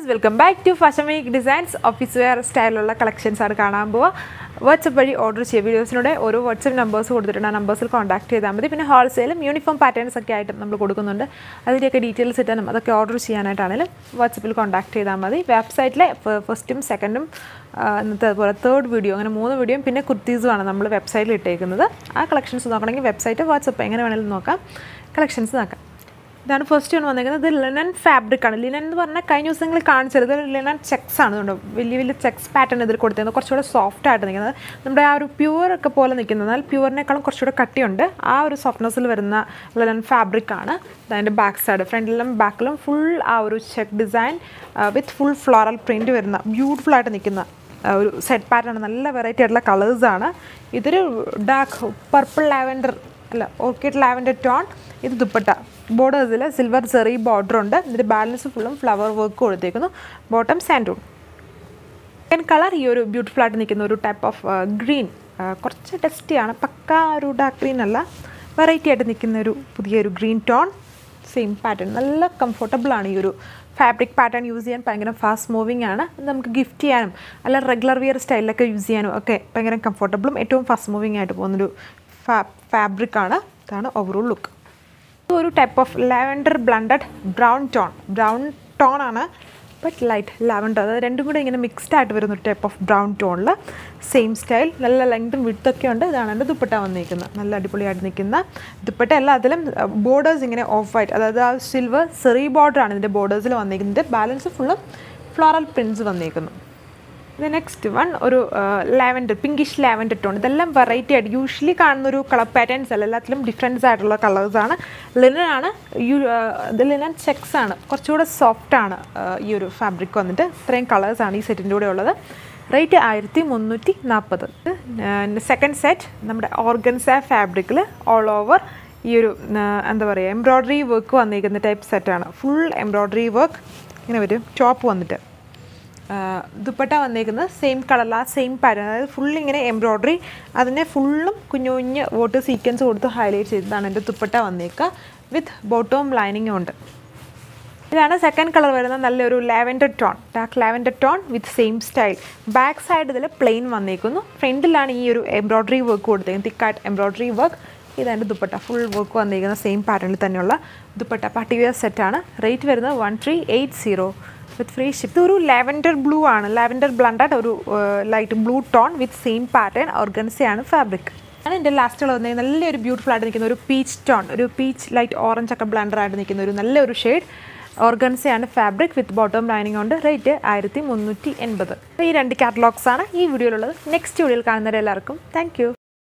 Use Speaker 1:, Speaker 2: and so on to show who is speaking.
Speaker 1: friends welcome back to fashion week designs office wear സ്റ്റൈലുള്ള collections ആണ് കാണാൻ പോവുക വാട്സപ്പ് വഴി ഓർഡർ ചെയ്യുക വീഡിയോസിലൂടെ ഓരോ വാട്സപ്പ് നമ്പേഴ്സ് കൊടുത്തിട്ടുണ്ട് ആ നമ്പേഴ്സിൽ കോൺടാക്ട് ചെയ്താൽ മതി പിന്നെ ഹോൾസെയിലും യൂണിഫോം പാറ്റേൺസ് ഒക്കെ ആയിട്ട് നമ്മൾ കൊടുക്കുന്നുണ്ട് അതിൻ്റെയൊക്കെ ഡീറ്റെയിൽസ് ഇട്ടാനും അതൊക്കെ ഓർഡർ ചെയ്യാനായിട്ടാണെങ്കിലും വാട്സപ്പിൽ കോൺടാക്ട് ചെയ്താൽ മതി വെബ്സൈറ്റിലെ ഫസ്റ്റും സെക്കൻഡും ഇന്നത്തെ അതുപോലെ തേർഡ് വീഡിയോ അങ്ങനെ മൂന്ന് വീഡിയോയും പിന്നെ കുർത്തീസുമാണ് നമ്മൾ വെബ്സൈറ്റിൽ ഇട്ടേക്കുന്നത് ആ കളക്ഷൻസ് നോക്കണമെങ്കിൽ വെബ്സൈറ്റ് വാട്സപ്പ് എങ്ങനെ വേണമെങ്കിലും നോക്കാം കളക്ഷൻസ് നോക്കാം ഇതാണ് ഫസ്റ്റ് വൺ വന്നിരിക്കുന്നത് ഇത് ലിനൻ ഫാബ്രിക് ആണ് ലിനൻ എന്ന് പറഞ്ഞാൽ കഴിഞ്ഞ ദിവസങ്ങളിൽ കാണിച്ചത് ഇത് ലിനൻ ചെക്സ് ആണ് ഇതുകൊണ്ട് വലിയ വലിയ ചെക്സ് പാറ്റേൺ ഇതിൽ കൊടുത്തിരുന്നത് കുറച്ചുകൂടെ സോഫ്റ്റ് ആയിട്ട് നിൽക്കുന്നത് നമ്മുടെ ആ ഒരു പ്യുവർ ഒക്കെ പോലെ നിൽക്കുന്നത് എന്നാൽ പ്യുവറിനേക്കാളും കുറച്ചുകൂടെ കട്ടിയുണ്ട് ആ ഒരു സോഫ്റ്റ്നെസ്സിൽ വരുന്ന ലിനൻ ഫാബ്രിക് ആണ് അതിൻ്റെ ബാക്ക് സൈഡ് ഫ്രണ്ടിലും ബാക്കിലും ഫുൾ ആ ഒരു check design with full floral print വരുന്ന ബ്യൂട്ടിഫുൾ ആയിട്ട് നിൽക്കുന്ന ആ, ഒരു സെറ്റ് പാറ്റേൺ നല്ല വെറൈറ്റി ആയിട്ടുള്ള കളേഴ്സാണ് ഇതൊരു ഡാർക്ക് പർപ്പിൾ ലാവൻഡർ അല്ല ഓർക്കിഡ് ലാവൻഡർ ടോൺ ഇത് ദുപ്പട്ട ബോർഡേഴ്സിൽ സിൽവർ ചെറി ബോർഡർ ഉണ്ട് ഇതിൻ്റെ ബാലൻസ് ഫുള്ളും ഫ്ലവർ വർക്ക് കൊടുത്തേക്കുന്നു ബോട്ടം സാൻഡൂൺ സെക്കൻഡ് കളർ ഈ ഒരു ബ്യൂട്ടിഫുൾ ആയിട്ട് നിൽക്കുന്ന ഒരു ടൈപ്പ് ഓഫ് ഗ്രീൻ കുറച്ച് ടെസ്റ്റിയാണ് പക്ക ഒരു ഡാർക്ക് ഗ്രീൻ അല്ല വെറൈറ്റി ആയിട്ട് നിൽക്കുന്ന ഒരു പുതിയൊരു ഗ്രീൻ ടോൺ സെയിം പാറ്റേൺ നല്ല കംഫർട്ടബിൾ ആണ് ഈ ഒരു ഫാബ്രിക് പാറ്റേൺ യൂസ് ചെയ്യാൻ ഭയങ്കര ഫാസ്റ്റ് മൂവിങ് ആണ് ഇത് നമുക്ക് ഗിഫ്റ്റ് ചെയ്യാനും അല്ല റെഗുലർ വിയർ സ്റ്റൈലിലൊക്കെ യൂസ് ചെയ്യാനും ഒക്കെ ഭയങ്കര കംഫർട്ടബിളും ഏറ്റവും ഫാസ്റ്റ് മൂവിങ് ആയിട്ട് പോകുന്നൊരു ഫാ ഫാബ്രിക് ആണ് ഇതാണ് ഓവറോൾ ലുക്ക് ഇത് ഒരു type of lavender blunted brown tone brown tone ആണ് ബട്ട് ലൈറ്റ് ലാവൻഡർ അതായത് രണ്ടും കൂടെ ഇങ്ങനെ മിക്സ്ഡ് ആയിട്ട് വരുന്ന ഒരു ടൈപ്പ് ഓഫ് ബ്രൗൺ ടോണിൽ സെയിം സ്റ്റൈൽ നല്ല ലെങ്തും വിടുത്തൊക്കെ ഉണ്ട് ഇതാണ് എൻ്റെ ദുപ്പട്ട വന്നിരിക്കുന്നത് നല്ല അടിപൊളിയായിട്ട് നിൽക്കുന്ന ദുപ്പട്ട എല്ലാത്തിലും ബോർഡേഴ്സ് ഇങ്ങനെ ഓഫ് വൈറ്റ് അതായത് ആ സിൽവർ സെറി ബോർഡറാണ് ഇതിൻ്റെ ബോർഡേഴ്സിൽ വന്നിരിക്കുന്നത് ബാലൻസ് ഫുള്ളും ഫ്ലോറൽ പ്രിൻസ് വന്നിരിക്കുന്നു ഇത് നെക്സ്റ്റ് വൺ ഒരു ലാവൻഡർ പിങ്കിഷ് ലാവൻഡർ ടോൺ ഇതെല്ലാം വെറൈറ്റി ആയിട്ട് യൂഷ്വലി കാണുന്ന ഒരു കളർ പാറ്റേൺസ് അല്ല എല്ലാത്തിലും ഡിഫറൻസ് ആയിട്ടുള്ള കളേഴ്സാണ് ലിനൻ ആണ് യു ഇത് ലിനൻ ചെക്സ് ആണ് കുറച്ചുകൂടെ സോഫ്റ്റ് ആണ് ആ, ഈ ഒരു ഫാബ്രിക് വന്നിട്ട് ഇത്രയും കളേഴ്സാണ് ഈ സെറ്റിൻ്റെ കൂടെ ഉള്ളത് റേറ്റ് ആയിരത്തി മുന്നൂറ്റി നാൽപ്പത് സെക്കൻഡ് സെറ്റ് നമ്മുടെ ഓർഗൻസ ഫാബ്രിക്കിൽ ഓൾ ഓവർ ഈ ഒരു ആ, എന്താ പറയുക എംബ്രോയ്ഡറി വർക്ക് വന്നിരിക്കുന്ന ടൈപ്പ് സെറ്റാണ് ഫുൾ എംബ്രോയ്ഡറി വർക്ക് ഇങ്ങനെ വരും ടോപ്പ് വന്നിട്ട് ദുപ്പട്ട വന്നേക്കുന്നത് സെയിം കളറിൽ ആ സെയിം പാറ്റേൺ അതായത് ഫുൾ ഇങ്ങനെ എംബ്രോയ്ഡറി അതിനെ ഫുള്ളും കുഞ്ഞു കുഞ്ഞ് വോട്ട് സീക്വൻസ് കൊടുത്ത് ഹൈലൈറ്റ് ചെയ്തതാണ് എൻ്റെ ദുപ്പട്ട വന്നേക്കുക വിത്ത് ബോട്ടവും ലൈനിങ്ങും ഉണ്ട് ഇതാണ് സെക്കൻഡ് കളർ വരുന്ന നല്ലൊരു lavender tone dark lavender tone with same style back side ഇതിൽ പ്ലെയിൻ വന്നേക്കുന്നു ഫ്രണ്ടിലാണ് ഈ ഒരു എംബ്രോയ്ഡറി വർക്ക് കൊടുത്തേക്കുന്നത് തിക്കായിട്ട് എംബ്രോയ്ഡറി വർക്ക് ഇതെൻ്റെ ദുപ്പട്ട ഫുൾ വർക്ക് വന്നിരിക്കുന്ന സെയിം പാറ്റേണിൽ തന്നെയുള്ള ദുപ്പട്ട പാർട്ടി വെയർ സെറ്റാണ് റേറ്റ് വരുന്നത് one three eight zero with free ship ഇതൊരു ലാവൻഡർ ബ്ലൂ ആണ് ലാവൻഡർ ബ്ലണ്ടായിട്ട് ഒരു light blue tone with same pattern ഓർഗൻസയാണ് ഫാബ്രിക് ആണ് എൻ്റെ ലാസ്റ്റുകൾ വന്നത് നല്ലൊരു ബ്യൂട്ടിഫുൾ ആയിട്ട് നിൽക്കുന്ന ഒരു പീച്ച് ടോൺ ഒരു പീച്ച് ലൈറ്റ് ഓറഞ്ച് ഒക്കെ ബ്ലണ്ടർ ആയിട്ട് നിൽക്കുന്ന ഒരു നല്ലൊരു ഷെയ്ഡ് ഓർഗൻസയാണ് ഫാബ്രിക് വിത്ത് ബോട്ടം ലൈനിങ് ഉണ്ട് റേറ്റ് ആയിരത്തി മുന്നൂറ്റി എൺപത് ഈ രണ്ട് കാറ്റലോഗ്സ് ആണ് ഈ വീഡിയോയിലുള്ളത് നെക്സ്റ്റ് വീഡിയോയിൽ കാണുന്നവരെല്ലാവർക്കും താങ്ക് യു